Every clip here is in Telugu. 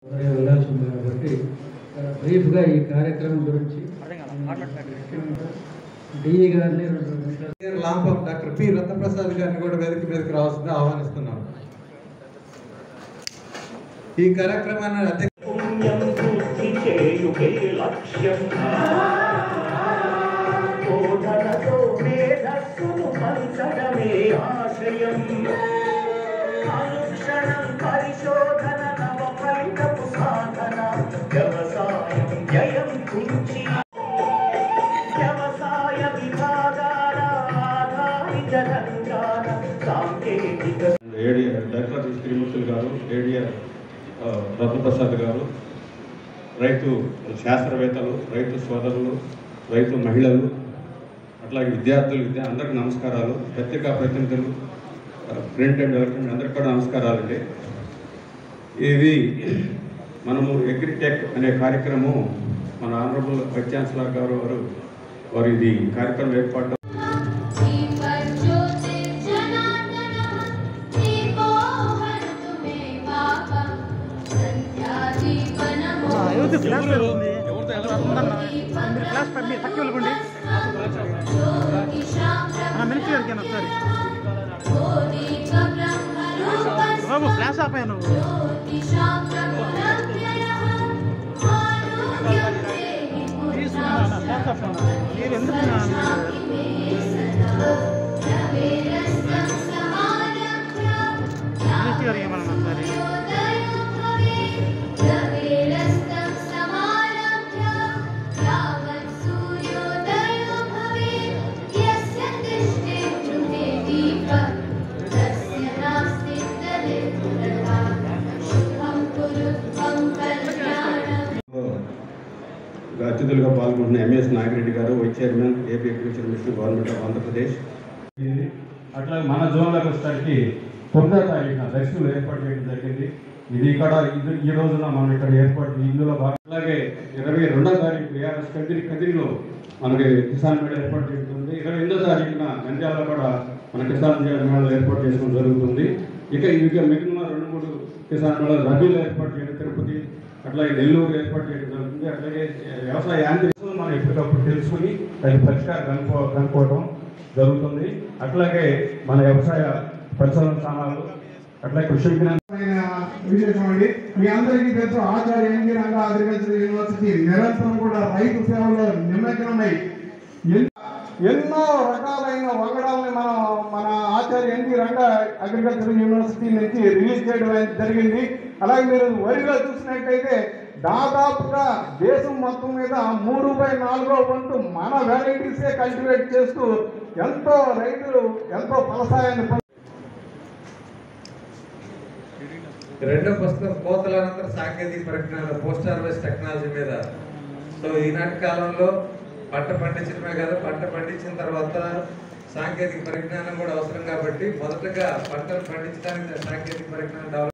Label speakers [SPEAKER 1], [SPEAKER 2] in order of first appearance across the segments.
[SPEAKER 1] తొందరగా వెళ్ళాల్సి ఉంది కాబట్టి బ్రీఫ్గా ఈ కార్యక్రమం గురించి డిఈ గారిని రెండు నిమిషాలు
[SPEAKER 2] లాంపం డాక్టర్ పి రత్నప్రసాద్ గారిని కూడా వేదిక మీదకి రావాల్సింది ఆహ్వానిస్తున్నాం ఈ కార్యక్రమాన్ని అధ్యక్ష
[SPEAKER 3] పుణ్యం బుద్ధి చేయుకే లక్ష్యం బోధనతో మేధస్సును పంచడమే ఆశయం అనుక్షణం పరిశోధన నవ ఫలితపు సాధన వ్యవసాయం వ్యయం కుంచి వ్యవసాయ విభాగాల ఆధారిత రంగాల సాంకేతిక
[SPEAKER 4] ఏడిఆర్ డాక్టర్ శ్రీమూర్తులు గారు ఏడిఆర్ ఆ, రత్నప్రసాద్ గారు రైతు శాస్త్రవేత్తలు రైతు సోదరులు రైతు మహిళలు అట్లాగే విద్యార్థులు విద్యా అందరికీ నమస్కారాలు పత్రికా ప్రతినిధులు ఆ, ప్రింట్ అండ్ ఎలక్ట్రానిక్ అందరికీ కూడా నమస్కారాలండి ఇది మనము అగ్రిటెక్ అనే కార్యక్రమం మన ఆనరబుల్ వైస్ ఛాన్సలర్ గారు వారు వారు ఇది కార్యక్రమం ఏర్పాటు
[SPEAKER 5] दीपज्योतिर्जनार्दनः दीपो हरतु मे पापं सन्ध्यादीपनमो
[SPEAKER 6] బాబు ఫ్లాష్ ఆపాను ఫ్లాష్ ఆపాను మీరు ఎందుకు మినిస్టర్ గారు ఏమన్నా ఒకసారి
[SPEAKER 4] అతిథులుగా పాల్గొంటున్న ఎంఎస్ నాగిరెడ్డి గారు vice chairman AP agriculture minister government of Andhra Pradesh అట్లాగే మన జోన్లకు వచ్చేసరికి తొమ్మిదో తారీఖున దర్శనం ఏర్పాటు చేయడం జరిగింది ఇది ఇక్కడ ఇది ఈ రోజున మనం ఇక్కడ ఏర్పాటు ఇందులో భాగం అలాగే ఇరవై రెండో తారీఖు ఏఆర్ఎస్ కదిరి కదిరిలో మనకి కిసాన్ మేళ ఏర్పాటు చేయబడుతుంది ఇరవై ఎనిమిదో తారీఖున నంద్యాలలో కూడా మన కిసాన్ మేళ ఏర్పాటు చేసుకోవడం జరుగుతుంది ఇక ఇక మిగిలిన రెండు మూడు కిసాన్ మేళ రబీలో ఏర్పాటు చేయడం తిరుపతి అట్లాగే నెల్లూరు ఏర్పాటు చేయడం జరుగుతుంది అట్లాగే వ్యవసాయ యాంత్రికం మనం ఎప్పటికప్పుడు తెలుసుకుని దాని పరిష్కారం కనుక్కో కనుక్కోవడం జరుగుతుంది అట్లాగే మన వ్యవసాయ పరిశోధన స్థానాలు అట్లాగే కృషి విజ్ఞాన
[SPEAKER 7] ఆయన విశేషం అండి మీ అందరికీ తెలుసు ఆచార్య ఎన్జి రంగా అగ్రికల్చర్ యూనివర్సిటీ నిరంతరం కూడా రైతు సేవలో నిమగ్నమై ఎన్- ఎన్నో రకాలైన వంగడాలని మనం మన ఆచార్య ఎన్జి రంగా అగ్రికల్చర్ యూనివర్సిటీ నుంచి రిలీజ్ చేయడం అనేది జరిగింది అలాగే మీరు వరిలో చూసినట్టయితే దాదాపుగా దేశం మొత్తం మీద మూడు బై నాలుగో వంతు మన వెరైటీసే కల్టివేట్ చేస్తూ ఎంతో రైతులు ఎంతో ఫలసాయాన్ని పొంది-
[SPEAKER 2] రెండో పుస్తకం కోతల అనంతర సాంకేతిక పరిజ్ఞానం పోస్ట్ హార్వెస్ట్ టెక్నాలజీ మీద సో ఈనాటి కాలంలో పంట పండించడమే కాదు పంట పండించిన తర్వాత సాంకేతిక పరిజ్ఞానం కూడా అవసరం కాబట్టి మొదటగా పంటను పండించడానికి సాంకేతిక పరిజ్ఞానం డెవలప్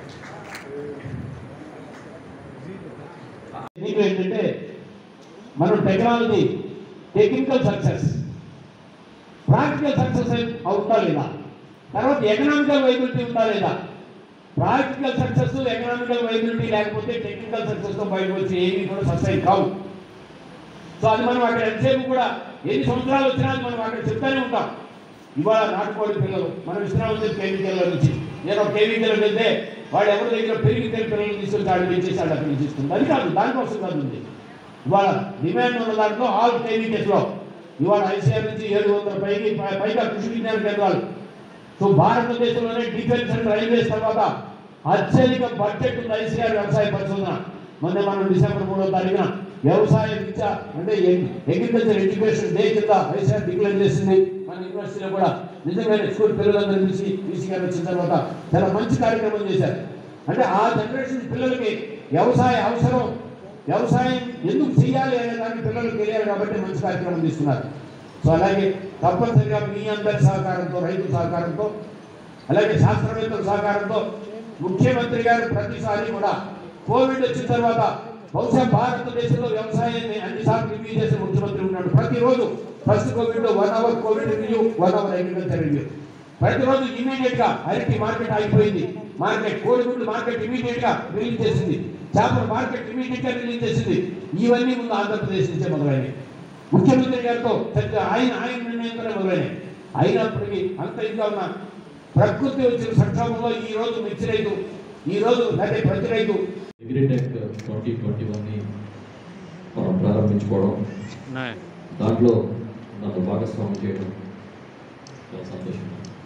[SPEAKER 8] దీంట్లో ఏంటంటే మనం technology technical success practical success అవుతా లేదా తర్వాత ఎకనామికల్ వైబిలిటీ ఉందా లేదా ప్రాక్టికల్ సక్సెస్ ఎకనామికల్ వైబిలిటీ లేకపోతే టెక్నికల్ సక్సెస్తో బయటకు వచ్చి ఏమీ కూడా సస్టైన్ కావు సో అది మనం అక్కడ ఎంతసేపు కూడా ఎన్ని సంవత్సరాలు వచ్చినా అది మనం అక్కడ చెప్తానే ఉంటాం ఇవాళ నాటుకోడి పిల్లలు మనం ఇస్తున్నాం వచ్చేది కేవీకేల నుంచి నేను ఒక కేవీకేలో వెళ్తే వాడు ఎవరి దగ్గర పెరిగి తెలి పిల్లలు తీసుకొచ్చి ఆడ పెంచేసి ఆడ అక్కడ ఇస్తుంది అది కాదు దానికోసం కాదు ఉంది ఇవాళ డిమాండ్ ఉన్న దాంట్లో ఆల్ కేవీకేస్లో ఇవాళ ఐసీఆర్ నుంచి ఏడు వందల పైకి పై- పైగా కృషి విజ్ఞాన కేంద్రాలు సో భారతదేశంలోనే డిఫెన్స్ అండ్ రైల్వేస్ తర్వాత అత్యధిక బడ్జెట్ ఉంది ఐసీఆర్ వ్యవసాయ పరిశోధన మొన్న మనం డిసెంబర్ మూడో తారీఖున వ్యవసాయ విద్య అంటే అగ్రికల్చర్ ఎడ్యుకేషన్ డే కింద ఐసీఆర్ డిక్లేర్ చేసింది మన యూనివర్సిటీలో కూడా నిజమైన స్కూల్ పిల్లలందరూ పిలిచి ఈసీ గారు వచ్చిన తర్వాత చాలా మంచి కార్యక్రమం చేశారు అంటే ఆ జనరేషన్ పిల్లలకి వ్యవసాయ అవసరం వ్యవసాయం ఎందుకు చేయాలి అనే దాన్ని పిల్లలకు తెలియాలి కాబట్టి మంచి కార్యక్రమం తీసుకున్నారు సో అలాగే తప్పనిసరిగా మీ అందరి సహకారంతో రైతు సహకారంతో అలాగే శాస్త్రవేత్తల సహకారంతో ముఖ్యమంత్రి గారు ప్రతిసారి కూడా కోవిడ్ వచ్చిన తర్వాత బహుశా భారతదేశంలో వ్యవసాయాన్ని అన్నిసార్లు రివ్యూ చేసే ముఖ్యమంత్రి ఉన్నాడు ప్రతిరోజు first covid one hour covid review one hour agriculture review ప్రతిరోజు ఇమీడియట్ గా అరటి మార్కెట్ ఆగిపోయింది మార్కెట్ కోడిగుడ్లు మార్కెట్ ఇమీడియట్ గా రిలీజ్ చేసింది చేపల మార్కెట్ ఇమీడియట్ గా రిలీజ్ చేసింది ఇవన్నీ ముందు ఆంధ్రప్రదేశ్ నుంచే మొదలైనవి ముఖ్యమంత్రి గారితో చర్చ- ఆయన ఆయన నిర్ణయంతోనే మొదలైనవి అయినప్పటికీ అంత ఇదిగా ఉన్న ప్రకృతి వచ్చిన సంక్షోభంలో ఈ రోజు మిర్చి రైతు ఈ రోజు లేకపోతే ప్రతి రైతు
[SPEAKER 9] అగ్రిటెక్ ట్వంటీ ట్వంటీ వన్ని మనం ప్రారంభించుకోవడం దాంట్లో నన్ను భాగస్వామి చేయడం చాలా సంతోషం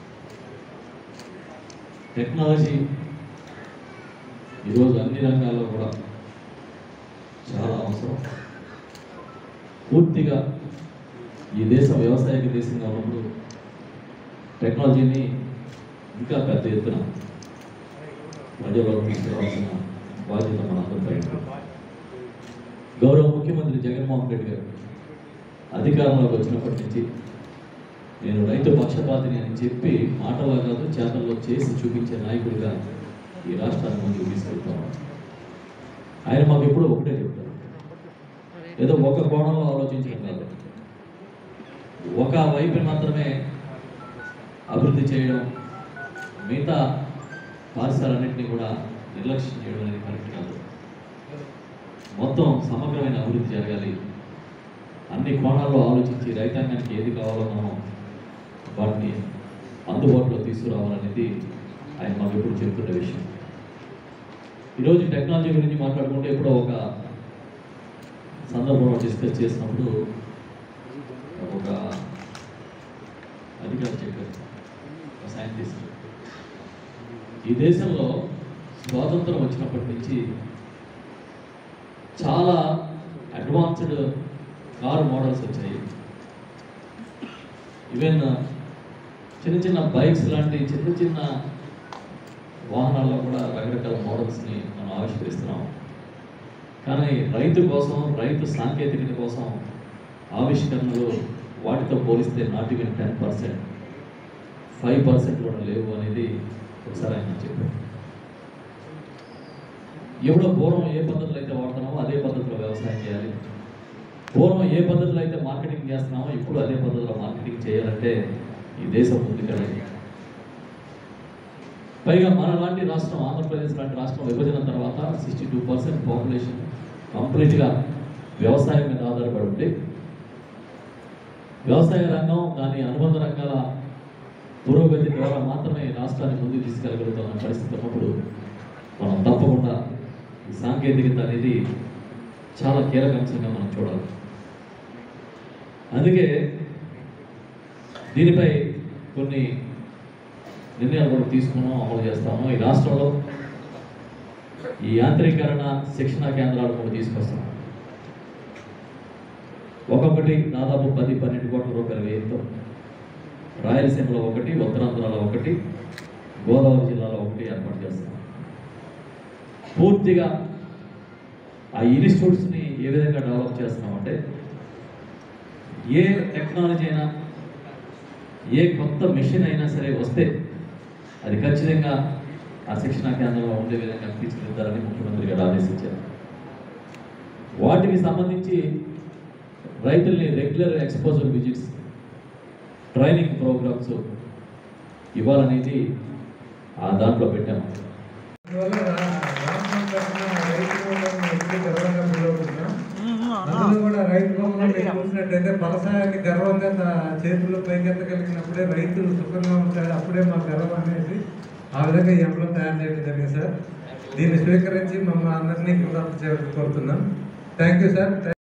[SPEAKER 9] టెక్నాలజీ ఈరోజు అన్ని రంగాల్లో కూడా చాలా అవసరం పూర్తిగా ఈ దేశం వ్యవసాయక దేశంగా ఉన్నప్పుడు టెక్నాలజీని ఇంకా పెద్ద ఎత్తున ప్రజల్లోకి తీసుకురావాల్సిన బాధ్యత మనందరిపై ఉంటుంది గౌరవ ముఖ్యమంత్రి జగన్మోహన్ రెడ్డి గారు అధికారంలోకి వచ్చినప్పటి నుంచి నేను రైతు పక్షపాతిని అని చెప్పి మాటలో కాదు చేతల్లో చేసి చూపించే నాయకుడిగా ఈ రాష్ట్రాన్ని ముందుకు తీసుకెళ్తాను ఆయన మాకు ఎప్పుడూ ఒకటే చెప్తారు ఏదో ఒక కోణంలో ఆలోచించడం కాదు ఒక వైపు మాత్రమే అభివృద్ధి చేయడం మిగతా పాఠశాలన్నింటినీ కూడా నిర్లక్ష్యం చేయడం అనేది కరెక్ట్ కాదు మొత్తం సమగ్రమైన అభివృద్ధి జరగాలి అన్ని కోణాల్లో ఆలోచించి రైతాంగానికి ఏది కావాలో మనం వాటిని అందుబాటులో తీసుకురావాలనేది ఆయన మాకు ఎప్పుడు చెప్తున్న విషయం ఈరోజు టెక్నాలజీ గురించి మాట్లాడుకుంటే ఎప్పుడో ఒక సందర్భంలో డిస్కస్ చేసినప్పుడు ఒక అధికారి చెప్పారు ఒక సైంటిస్ట్ ఈ దేశంలో స్వాతంత్రం వచ్చినప్పటి నుంచి చాలా అడ్వాన్స్డ్ కార్ మోడల్స్ వచ్చాయి ఈవెన్ చిన్న చిన్న బైక్స్ లాంటి చిన్న చిన్న వాహనాల్లో కూడా రకరకాల మోడల్స్ని మనం ఆవిష్కరిస్తున్నాం కానీ రైతు కోసం రైతు సాంకేతికత కోసం ఆవిష్కరణలు వాటితో పోలిస్తే not even ten percent five percent కూడా లేవు అనేది ఒకసారి ఆయన చెప్పారు ఎప్పుడో పూర్వం ఏ పద్ధతులు అయితే వాడుతున్నామో అదే పద్ధతిలో వ్యవసాయం చేయాలి పూర్వం ఏ పద్ధతిలో అయితే మార్కెటింగ్ చేస్తున్నామో ఇప్పుడు అదే పద్ధతిలో మార్కెటింగ్ చేయాలంటే ఈ దేశం ముందుకెళ్ళాలి పైగా మన లాంటి రాష్ట్రం ఆంధ్రప్రదేశ్ లాంటి రాష్ట్రం విభజన తర్వాత సిక్స్టీ టూ పర్సెంట్ పాపులేషన్ కంప్లీట్గా వ్యవసాయం మీద ఆధారపడి ఉంటే వ్యవసాయ రంగం దాని అనుబంధ రంగాల పురోగతి ద్వారా మాత్రమే రాష్ట్రాన్ని ముందుకు తీసుకెళ్ళగలుగుతున్న పరిస్థితి ఉన్నప్పుడు మనం తప్పకుండా ఈ సాంకేతికత అనేది చాలా కీలక అంశంగా మనం చూడాలి అందుకే దీనిపై కొన్ని నిర్ణయాలు కూడా తీసుకున్నాం అమలు చేస్తాము ఈ రాష్ట్రంలో ఈ యాంత్రీకరణ శిక్షణా కేంద్రాలు కూడా తీసుకొస్తున్నాం ఒక్కొక్కటి దాదాపు పది పన్నెండు కోట్ల రూపాయల వ్యయంతో రాయలసీమలో ఒకటి ఉత్తరాంధ్రలో ఒకటి గోదావరి జిల్లాలో ఒకటి ఏర్పాటు చేస్తున్నాం పూర్తిగా ఆ ఇన్స్టిట్యూట్స్ని ఏ విధంగా డెవలప్ చేస్తున్నామంటే ఏ టెక్నాలజీ అయినా ఏ కొత్త మిషన్ అయినా సరే వస్తే అది ఖచ్చితంగా ఆ శిక్షణా కేంద్రంలో ఉండే విధంగా తీర్చిదిద్దాలని ముఖ్యమంత్రి గారు ఆదేశించారు వాటికి సంబంధించి రైతుల్ని regular exposure visits training programmes ఇవ్వాలనేది ఆ దాంట్లో పెట్టాము
[SPEAKER 2] అందువల్ల రా- రాష్ట్రం తరఫున రైతు బొమ్మలను ఎప్పుడు గర్వంగా పిలువకుంటున్నాం అందులో కూడా రైతు బొమ్మలు మీరు చూసినట్టయితే ఫలసాయాన్ని గర్వంగా తన చేతుల్లో పైకెత్తగలిగినప్పుడే రైతులు సుఖంగా ఉంటారు అప్పుడే మా గర్వం అనేది ఆ విధంగా ఈ ఎంప్లం తయారు చేయడం జరిగింది సార్ దీన్ని స్వీకరించి మమ్మల్ని అందరినీ కృతజ్ఞత కోరుతున్నాం థ్యాంక్ యూ సార్